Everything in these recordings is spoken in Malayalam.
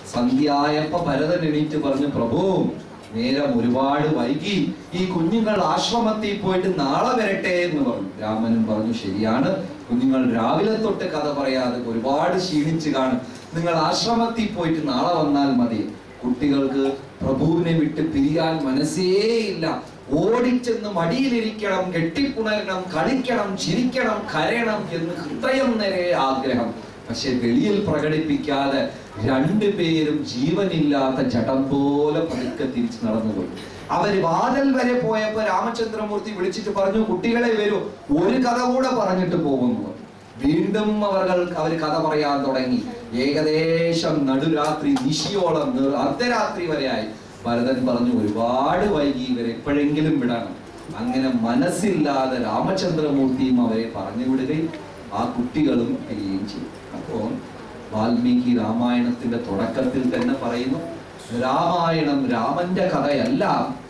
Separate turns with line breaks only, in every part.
സന്ധ്യയായപ്പോ ഭരതൻ എണീറ്റ് പറഞ്ഞു പ്രഭു നേരം ഒരുപാട് വൈകി ഈ കുഞ്ഞുങ്ങൾ ആശ്രമത്തിൽ പോയിട്ട് നാളെ വരട്ടെ എന്ന് പറഞ്ഞു രാമനും പറഞ്ഞു ശരിയാണ് കുഞ്ഞുങ്ങൾ രാവിലെ തൊട്ട് കഥ പറയാതെ ഒരുപാട് ക്ഷീണിച്ച് കാണും നിങ്ങൾ ആശ്രമത്തിൽ പോയിട്ട് നാളെ വന്നാൽ മതി കുട്ടികൾക്ക് പ്രഭുവിനെ വിട്ട് പിരിയാൻ മനസ്സേ ഇല്ല ഓടിച്ചെന്ന് മടിയിലിരിക്കണം കെട്ടിപ്പുണരണം കളിക്കണം ചിരിക്കണം കരയണം എന്ന് ഹൃദയം നിറയെ ആഗ്രഹം പക്ഷെ വെളിയിൽ പ്രകടിപ്പിക്കാതെ രണ്ടുപേരും ജീവനില്ലാത്ത ജഡം പോലെ പതുക്കെ തിരിച്ചു നടന്നുപോയി അവര് വാതിൽ വരെ പോയപ്പോ രാമചന്ദ്രമൂർത്തി വിളിച്ചിട്ട് പറഞ്ഞു കുട്ടികളെ വരൂ ഒരു കഥ കൂടെ പറഞ്ഞിട്ട് പോകുന്നു പറഞ്ഞു. വീണ്ടും അവർ അവർ കഥ പറയാൻ തുടങ്ങി ഏകദേശം നടുരാത്രി നിശിയോളം നി- അർദ്ധരാത്രി വരെയായി ഭരതൻ പറഞ്ഞു ഒരുപാട് വൈകി ഇവരെ എപ്പോഴെങ്കിലും വിടണം അങ്ങനെ മനസ്സില്ലാതെ രാമചന്ദ്രമൂർത്തിയും അവരെ പറഞ്ഞു വിടുകയും ആ കുട്ടികളും പിരിയുകയും ചെയ്തു അപ്പോ വാൽമീകി രാമായണത്തിന്റെ തുടക്കത്തിൽ തന്നെ പറയുന്നു രാമായണം രാമന്റെ കഥയല്ല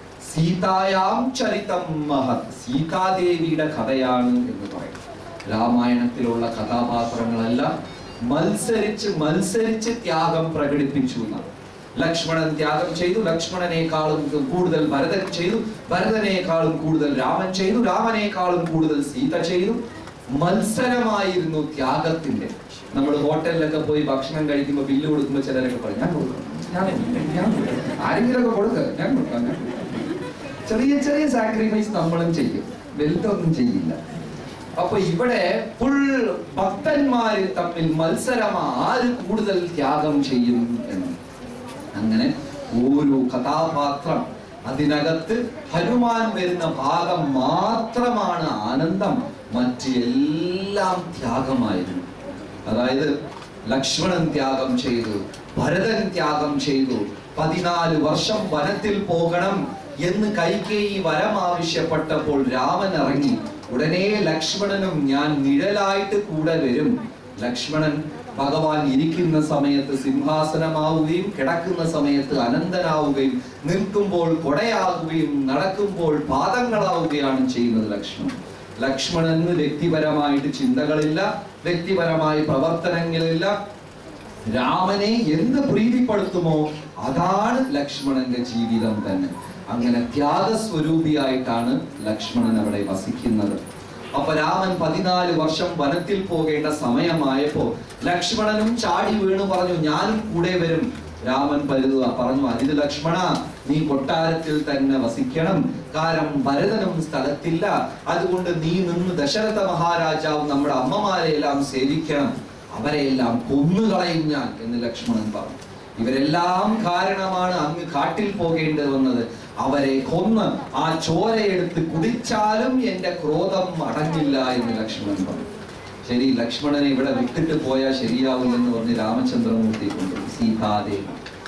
സീതായാം ചരിതം മഹത് സീതാദേവിയുടെ കഥയാണ് എന്ന് പറയും രാമായണത്തിലുള്ള കഥാപാത്രങ്ങളെല്ലാം മത്സരിച്ച് മത്സരിച്ച് ത്യാഗം പ്രകടിപ്പിച്ചു എന്നാണ് ലക്ഷ്മണൻ ത്യാഗം ചെയ്തു ലക്ഷ്മണനേക്കാളും കൂടുതൽ ഭരതൻ ചെയ്തു ഭരതനേക്കാളും കൂടുതൽ രാമൻ ചെയ്തു രാമനേക്കാളും കൂടുതൽ സീത ചെയ്തു മത്സരമായിരുന്നു ത്യാഗത്തിന്റെ നമ്മൾ ഹോട്ടലിലൊക്കെ പോയി ഭക്ഷണം കഴിക്കുമ്പോൾ ബില്ല് കൊടുക്കുമ്പോൾ ചിലരൊക്കെ പറയും ഞാൻ കൊടുക്കാം ഞാൻ കൊടുക്കാം, ഞാൻ കൊടുക്കാം." ആരെങ്കിലുമൊക്കെ കൊടുക്കുക ഞാൻ കൊടുക്കാം ഞാൻ കൊടുക്കാം." ചെറിയ ചെറിയ സാക്രിഫൈസ് നമ്മളും ചെയ്യും വലുതൊന്നും ചെയ്യില്ല അപ്പൊ ഇവിടെ ഫുൾ ഭക്തന്മാരിൽ തമ്മിൽ മത്സരമാ ആര് കൂടുതൽ ത്യാഗം ചെയ്യും എന്ന് അങ്ങനെ ഓരോ കഥാപാത്രം അതിനകത്ത് ഹനുമാൻ വരുന്ന ഭാഗം മാത്രമാണ് ആനന്ദം മറ്റ് എല്ലാം ത്യാഗമായിരുന്നു അതായത് ലക്ഷ്മണൻ ത്യാഗം ചെയ്തു ഭരതൻ ത്യാഗം ചെയ്തു പതിനാല് വർഷം വനത്തിൽ പോകണം എന്ന് കൈകേയി വരം ആവശ്യപ്പെട്ടപ്പോൾ രാമൻ ഇറങ്ങി ഉടനെ ലക്ഷ്മണനും ഞാൻ നിഴലായിട്ട് കൂടെ വരും ലക്ഷ്മണൻ ഭഗവാൻ ഇരിക്കുന്ന സമയത്ത് സിംഹാസനമാവുകയും കിടക്കുന്ന സമയത്ത് അനന്തനാവുകയും നിൽക്കുമ്പോൾ കൊടയാകുകയും നടക്കുമ്പോൾ പാദങ്ങളാവുകയാണ് ചെയ്യുന്നത് ലക്ഷ്മണൻ ലക്ഷ്മണന് വ്യക്തിപരമായിട്ട് ചിന്തകളില്ല വ്യക്തിപരമായ പ്രവർത്തനങ്ങളില്ല രാമനെ എന്ത് പ്രീതിപ്പെടുത്തുമോ അതാണ് ലക്ഷ്മണന്റെ ജീവിതം തന്നെ അങ്ങനെ ത്യാഗസ്വരൂപിയായിട്ടാണ് ലക്ഷ്മണൻ അവിടെ വസിക്കുന്നത് അപ്പൊ രാമൻ പതിനാല് വർഷം വനത്തിൽ പോകേണ്ട സമയമായപ്പോ ലക്ഷ്മണനും ചാടി വീണു പറഞ്ഞു ഞാനും കൂടെ വരും രാമൻ പരുതുക പറഞ്ഞു അതിന് ലക്ഷ്മണ നീ കൊട്ടാരത്തിൽ തന്നെ വസിക്കണം കാരണം ഭരതനും സ്ഥലത്തില്ല അതുകൊണ്ട് നീ നിന്ന് ദശരഥ മഹാരാജാവ് നമ്മുടെ അമ്മമാരെ എല്ലാം സേവിക്കണം അവരെയെല്ലാം കൊന്നുകളയും ഞാൻ എന്ന് ലക്ഷ്മണൻ പറഞ്ഞു ഇവരെല്ലാം കാരണമാണ് അങ്ങ് കാട്ടിൽ പോകേണ്ടി വന്നത് അവരെ കൊന്ന് ആ ചോരയെടുത്ത് കുടിച്ചാലും എന്റെ ക്രോധം അടങ്ങില്ല എന്ന് ലക്ഷ്മണൻ പറഞ്ഞു ശരി ലക്ഷ്മണനെ ഇവിടെ വിട്ടിട്ട് പോയാൽ ശരിയാവില്ലെന്ന് പറഞ്ഞ് രാമചന്ദ്രമൂർത്തി കൊണ്ട് സീതാദേവി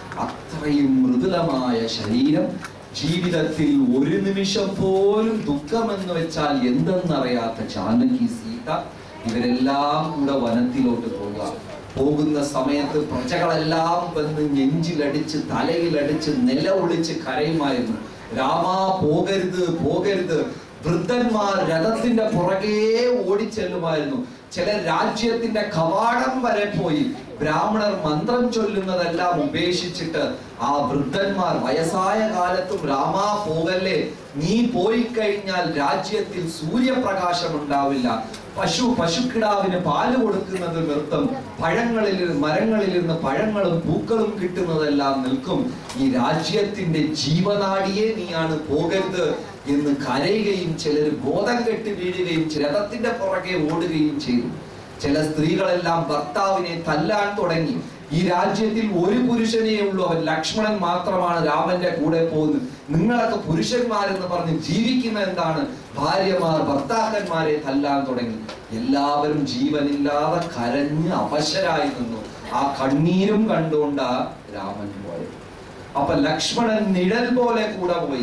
അത്രയും മൃദുലമായ ശരീരം ജീവിതത്തിൽ ഒരു നിമിഷം പോലും ദുഃഖമെന്ന് വെച്ചാൽ എന്തെന്നറിയാത്ത ജാനകി സീത ഇവരെല്ലാം കൂടെ വനത്തിലോട്ട് പോവുക പോകുന്ന സമയത്ത് പ്രജകളെല്ലാം വന്ന് നെഞ്ചിലടിച്ച് തലയിലടിച്ച് നിലവിളിച്ച് കരയുമായിരുന്നു രാമാ പോകരുത് പോകരുത് വൃദ്ധന്മാർ രഥത്തിന്റെ പുറകെ ഓടിച്ചെല്ലുമായിരുന്നു ചില രാജ്യത്തിന്റെ കവാടം വരെ പോയി ബ്രാഹ്മണർ മന്ത്രം ചൊല്ലുന്നതെല്ലാം ഉപേക്ഷിച്ചിട്ട് ആ വൃദ്ധന്മാർ വയസ്സായ കാലത്തും രാമാ പോകല്ലേ നീ പോയി കഴിഞ്ഞാൽ രാജ്യത്തിൽ സൂര്യപ്രകാശം ഉണ്ടാവില്ല പശു പശുക്കിടാവിന് പാല് കൊടുക്കുന്നത് നൃത്തം പഴങ്ങളിൽ മരങ്ങളിൽ നിന്ന് പഴങ്ങളും പൂക്കളും കിട്ടുന്നതെല്ലാം നിൽക്കും ഈ രാജ്യത്തിന്റെ ജീവനാടിയെ നീയാണ് പോകരുത് എന്ന് കരയുകയും ചിലർ ബോധം കെട്ട് വീഴുകയും രഥത്തിന്റെ പുറകെ ഓടുകയും ചെയ്തു ചില സ്ത്രീകളെല്ലാം ഭർത്താവിനെ തല്ലാൻ തുടങ്ങി ഈ രാജ്യത്തിൽ ഒരു പുരുഷനേ ഉള്ളൂ അവൻ ലക്ഷ്മണൻ മാത്രമാണ് രാമന്റെ കൂടെ പോകുന്നത് നിങ്ങളൊക്കെ പുരുഷന്മാരെന്ന് പറഞ്ഞ് ജീവിക്കുന്ന എന്താണ് ഭാര്യമാർ ഭർത്താക്കന്മാരെ തല്ലാൻ തുടങ്ങി എല്ലാവരും ജീവനില്ലാതെ കരഞ്ഞ് അവശരായി നിന്നു ആ കണ്ണീരും കണ്ടുകൊണ്ടാ രാമൻ പോയത് അപ്പൊ ലക്ഷ്മണൻ നിഴൽ പോലെ കൂടെ പോയി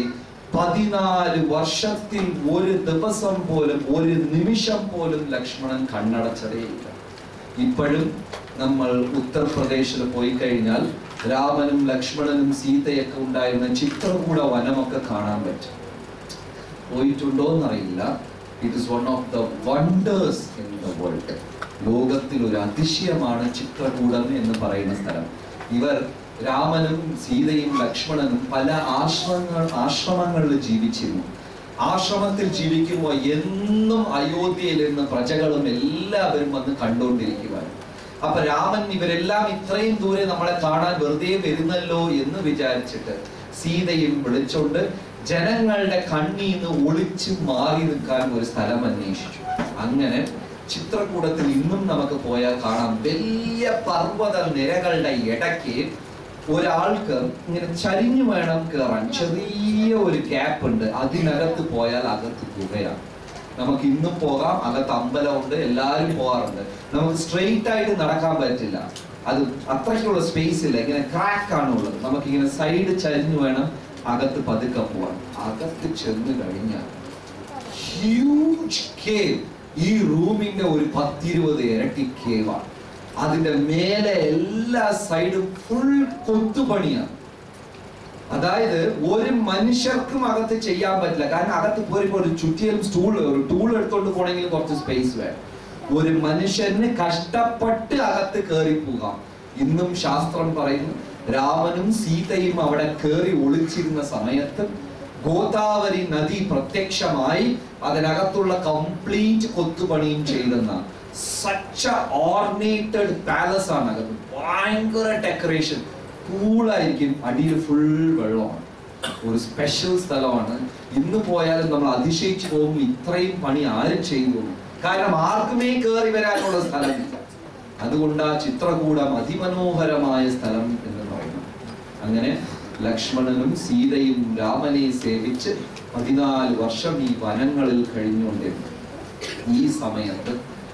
പതിനാല് വർഷത്തിൽ ഒരു ദിവസം പോലും ഒരു നിമിഷം പോലും ലക്ഷ്മണൻ കണ്ണടച്ചതേയില്ല ഇപ്പോഴും നമ്മൾ ഉത്തർപ്രദേശിൽ പോയി കഴിഞ്ഞാൽ രാമനും ലക്ഷ്മണനും സീതയൊക്കെ ഉണ്ടായിരുന്ന ചിത്രകൂട വനമൊക്കെ കാണാൻ പറ്റും പോയിട്ടുണ്ടോ എന്നറിയില്ല it is one of the wonders in the world ലോകത്തിൽ ഒരു അതിശയമാണ് ചിത്രകൂടം എന്ന് പറയുന്ന സ്ഥലം ഇവർ രാമനും സീതയും ലക്ഷ്മണനും പല ആശ്രമങ്ങൾ ആശ്രമങ്ങളിൽ ജീവിച്ചിരുന്നു ആശ്രമത്തിൽ ജീവിക്കുമ്പോൾ എന്നും അയോധ്യയിൽ നിന്ന് പ്രജകളും എല്ലാവരും വന്ന് കണ്ടുകൊണ്ടിരിക്കുവാൻ അപ്പൊ രാമൻ ഇവരെല്ലാം ഇത്രയും ദൂരെ നമ്മളെ കാണാൻ വെറുതെ വരുന്നല്ലോ എന്ന് വിചാരിച്ചിട്ട് സീതയും വിളിച്ചോണ്ട് ജനങ്ങളുടെ കണ്ണീന്ന് ഒളിച്ച് മാറി നിൽക്കാൻ ഒരു സ്ഥലം അന്വേഷിച്ചു അങ്ങനെ ചിത്രകൂടത്തിൽ ഇന്നും നമുക്ക് പോയാൽ കാണാം വലിയ പർവ്വത നിരകളുടെ ഇടയ്ക്ക് ഒരാൾക്ക് ഇങ്ങനെ ചരിഞ്ഞു വേണം കയറാൻ ചെറിയ ഒരു ഗ്യാപ്പ് ഉണ്ട് അതിനകത്ത് പോയാൽ അകത്ത് ഗുഹയാണ് നമുക്ക് ഇന്നും പോകാം അകത്ത് അമ്പലമുണ്ട് എല്ലാവരും പോകാറുണ്ട് നമുക്ക് സ്ട്രെയിറ്റ് ആയിട്ട് നടക്കാൻ പറ്റില്ല അത് അത്രയ്ക്കുള്ള സ്പേസ് ഇല്ല ഇങ്ങനെ ക്രാക്ക് ആണ് ഉള്ളത് നമുക്ക് ഇങ്ങനെ സൈഡ് ചരിഞ്ഞു വേണം അകത്ത് പതുക്കെ പോവാൻ അകത്ത് ചെന്ന് കഴിഞ്ഞാൽ ഹ്യൂജ് കേവ് ഈ റൂമിന്റെ ഒരു പത്തിരുപത് ഇരട്ടി കേവാണ് അതിന്റെ മേലെ എല്ലാ സൈഡും ഫുൾ കൊത്തുപണിയാണ് അതായത് ഒരു മനുഷ്യർക്കും അകത്ത് ചെയ്യാൻ പറ്റില്ല കാരണം അകത്ത് പോരുമ്പോൾ ഒരു ചുറ്റിയലും സ്റ്റൂൾ ഒരു ടൂൾ എടുത്തോണ്ട് പോണെങ്കിൽ കുറച്ച് സ്പേസ് വേണം ഒരു മനുഷ്യന് കഷ്ടപ്പെട്ട് അകത്ത് കയറി പോകാം ഇന്നും ശാസ്ത്രം പറയുന്നു രാമനും സീതയും അവിടെ കയറി ഒളിച്ചിരുന്ന സമയത്ത് ഗോദാവരി നദി പ്രത്യക്ഷമായി അതിനകത്തുള്ള കംപ്ലീറ്റ് കൊത്തുപണിയും ചെയ്തെന്ന സച്ച ഓർണേറ്റഡ് പാലസ് ആണ് അകത്ത് ഭയങ്കര ഡെക്കറേഷൻ കൂളായിരിക്കും അടിയിൽ ഫുൾ വെള്ളമാണ് ഒരു സ്പെഷ്യൽ സ്ഥലമാണ് ഇന്ന് പോയാലും നമ്മൾ അതിശയിച്ചു പോകും ഇത്രയും പണി ആരും ചെയ്തു കാരണം ആർക്കുമേ കയറി വരാനുള്ള സ്ഥലമില്ല അതുകൊണ്ട് ആ ചിത്രകൂടം അതിമനോഹരമായ സ്ഥലം എന്ന് പറയുന്നു അങ്ങനെ ലക്ഷ്മണനും സീതയും രാമനെ സേവിച്ച് പതിനാല് വർഷം ഈ വനങ്ങളിൽ കഴിഞ്ഞുകൊണ്ടിരുന്നു ഈ സമയത്ത്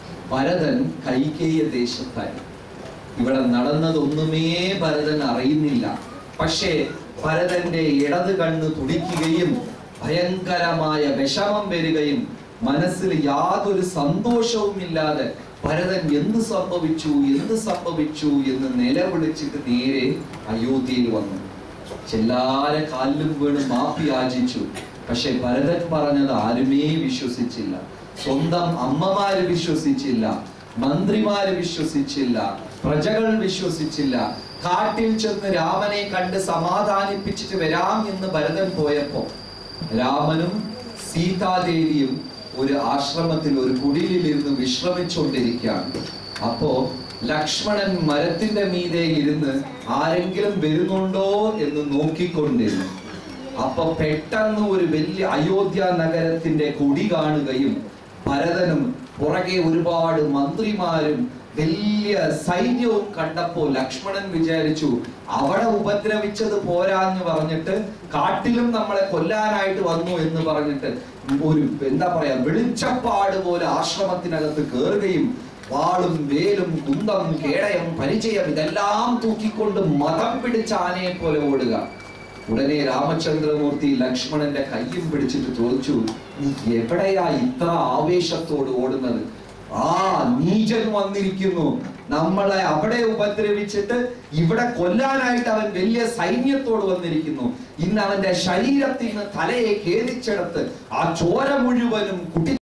ഭരതൻ കൈകേയ ദേശത്തായി ഇവിടെ നടന്നതൊന്നുമേ ഭരതൻ അറിയുന്നില്ല പക്ഷേ ഭരതന്റെ ഇടത് കണ്ണ് തുടിക്കുകയും ഭയങ്കരമായ വിഷമം വരികയും മനസ്സിൽ യാതൊരു സന്തോഷവും ഇല്ലാതെ ഭരതൻ എന്ത് സംഭവിച്ചു എന്ത് സംഭവിച്ചു എന്ന് നിലവിളിച്ചിട്ട് നേരെ അയോധ്യയിൽ വന്നു ചെല്ലാരെ കാലിലും വീണ് മാപ്പി യാചിച്ചു പക്ഷെ ഭരതൻ പറഞ്ഞത് ആരുമേ വിശ്വസിച്ചില്ല സ്വന്തം അമ്മമാര് വിശ്വസിച്ചില്ല മന്ത്രിമാര് വിശ്വസിച്ചില്ല പ്രജകൾ വിശ്വസിച്ചില്ല കാട്ടിൽ ചെന്ന് രാമനെ കണ്ട് സമാധാനിപ്പിച്ചിട്ട് വരാം എന്ന് ഭരതൻ പോയപ്പോ രാമനും സീതാദേവിയും ഒരു ആശ്രമത്തിൽ ഒരു കുടിലിൽ ഇരുന്ന് വിശ്രമിച്ചുകൊണ്ടിരിക്കുകയാണ് അപ്പോ ലക്ഷ്മണൻ മരത്തിന്റെ മീതെ ഇരുന്ന് ആരെങ്കിലും വരുന്നുണ്ടോ എന്ന് നോക്കിക്കൊണ്ടിരുന്നു അപ്പൊ പെട്ടെന്ന് ഒരു വലിയ അയോധ്യ നഗരത്തിന്റെ കൊടി കാണുകയും ഭരതനും പുറകെ ഒരുപാട് മന്ത്രിമാരും വലിയ സൈന്യവും കണ്ടപ്പോ ലക്ഷ്മണൻ വിചാരിച്ചു അവിടെ ഉപദ്രവിച്ചത് പോരാന്ന് പറഞ്ഞിട്ട് കാട്ടിലും നമ്മളെ കൊല്ലാനായിട്ട് വന്നു എന്ന് പറഞ്ഞിട്ട് ഒരു എന്താ പറയാ വെളിച്ചപ്പാട് പോലെ ആശ്രമത്തിനകത്ത് കയറുകയും വാളും വേലും കുന്തം കേടയം പരിചയം ഇതെല്ലാം തൂക്കിക്കൊണ്ട് മതം പിടിച്ച ആനയെ പോലെ ഓടുക ഉടനെ രാമചന്ദ്രമൂർത്തി ലക്ഷ്മണന്റെ കയ്യും പിടിച്ചിട്ട് ചോദിച്ചു നീ എവിടെയാ ഇത്ര ആവേശത്തോട് ഓടുന്നത് ആ നീചൻ വന്നിരിക്കുന്നു നമ്മളെ അവിടെ ഉപദ്രവിച്ചിട്ട് ഇവിടെ കൊല്ലാനായിട്ട് അവൻ വലിയ സൈന്യത്തോട് വന്നിരിക്കുന്നു ഇന്ന് അവന്റെ ശരീരത്തിൽ നിന്ന് തലയെ ഖേദിച്ചെടുത്ത് ആ ചോര മുഴുവനും കുട്ടി